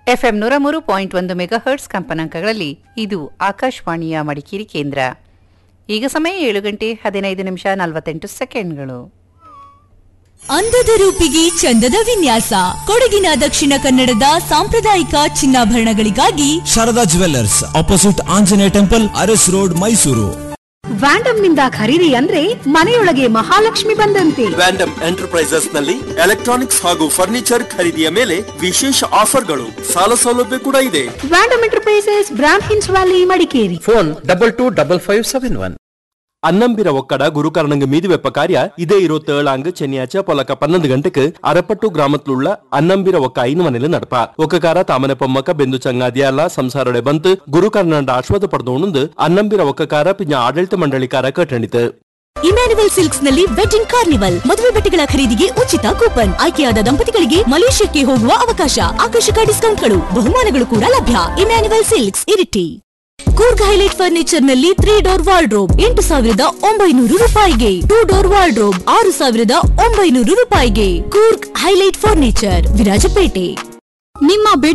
FM ನೂರ ಮೂರು point ಒಂದು ಮೆಗಾಹರ್ಟ್ಸ್ ಕಂಪನಾಂಕಗಳಲ್ಲಿ ಇದು ಆಕಾಶವಾಣಿಯ ಮಡಿಕೇರಿ ಕೇಂದ್ರ ಈಗ ಸಮಯ ಏಳು ಗಂಟೆ ಹದಿನೈದು ನಿಮಿಷ ನಲವತ್ತೆಂಟು ಸೆಕೆಂಡ್ಗಳು ಅಂದದ ರೂಪಿಗೆ ಚಂದದ ವಿನ್ಯಾಸ ಕೊಡಗಿನ ದಕ್ಷಿಣ ಕನ್ನಡದ ಸಾಂಪ್ರದಾಯಿಕ ಚಿನ್ನಾಭರಣಗಳಿಗಾಗಿ Sharada jewellers opposite Anjaneya temple Aras road Mysuru ವ್ಯಾಂಡಮ್ ನಿಂದ ಖರೀದಿ ಅಂದ್ರೆ ಮನೆಯೊಳಗೆ ಮಹಾಲಕ್ಷ್ಮಿ ಬಂದಂತೆ ವ್ಯಾಂಡಮ್ ಎಂಟರ್ಪ್ರೈಸಸ್ ನಲ್ಲಿ ಎಲೆಕ್ಟ್ರಾನಿಕ್ಸ್ ಹಾಗೂ ಫರ್ನಿಚರ್ ಖರೀದಿಯ ಮೇಲೆ ವಿಶೇಷ ಆಫರ್ಗಳು ಸಾಲ ಸೌಲಭ್ಯ ಕೂಡ ಇದೆ ವ್ಯಾಂಡಮ್ ಎಂಟರ್ಪ್ರೈಸಸ್ ಬ್ರಾಂಡ್ ಹಿನ್ಸ್ valley Madikeri phone double two double five seven one ಅನ್ನಂಬಿರ ಒಕ್ಕಡ ಗುರುಕರಣಂಗ ಮೀದಿ വെപ്പ ಕಾರ್ಯ ಇದೇ ಇರೋ ತೇಳಾಂಗ್ ಚೆನ್ನಿಯಾಚ ಪೊಲಕ ಪನ್ನೊಂದು ಗಂಟೆക്ക് ಅರಪಟ್ಟು ಗ್ರಾಮത്തിലുള്ള ಅನ್ನಂಬಿರ ಒಕ್ಕ ಐನು ಮನೇಲಿ ನಡಪ ಒಕ್ಕಕಾರ ತಾಮನೆ ಪೊಮ್ಮಕ ಬೆಂದು ಚಂಗಾದಿಯಲ್ಲ ಸಂಸಾರಡೆ ಬಂತು ಗುರುಕರ್ಣಂಡ ಆಶ್ವಾದ ಪಡೆದೋಣಂದು ಅನ್ನಂಬಿರ ಒಕ್ಕಕಾರ ಪಿಂಜ ಆಡಳಿತ ಮಂಡಳಿಕಾರ ಕಟ್ಟಣಿತು ಇಮ್ಯಾನ್ಯುವಲ್ ಸಿಲ್ಕ್ಸ್ ನಲ್ಲಿ ವೆಡ್ಡಿಂಗ್ ಕಾರ್ನಿವಲ್ ಮದುವೆ ಬಟ್ಟೆಗಳ ಖರೀದಿಗೆ ಉಚಿತ ಕೂಪನ್ ಆಯ್ಕೆಯಾದ ದಂಪತಿಗಳಿಗೆ ಮಲೇಷ್ಯಾಕ್ಕೆ ಹೋಗುವ ಅವಕಾಶ ಆಕರ್ಷಕ ಡಿಸ್ಕೌಂಟ್ಗಳು ಬಹುಮಾನಗಳು ಕೂಡ ಲಭ್ಯ Emmanuel silks Iritty Coorg highlight furniture ನಲ್ಲಿ ತ್ರೀ ಡೋರ್ ವಾರ್ಡ್ರೋಬ್ ಎಂಟು ಸಾವಿರದ ಒಂಬೈನೂರು ರೂಪಾಯಿಗೆ ಟೂ ಡೋರ್ ವಾರ್ಡ್ರೋಬ್ ಆರು ಸಾವಿರದ ಒಂಬೈನೂರು ರೂಪಾಯಿಗೆ ಕೂರ್ಗ್ ಹೈಲೈಟ್ ಫರ್ನಿಚರ್ ವಿರಾಜಪೇಟೆ ನಿಮ್ಮ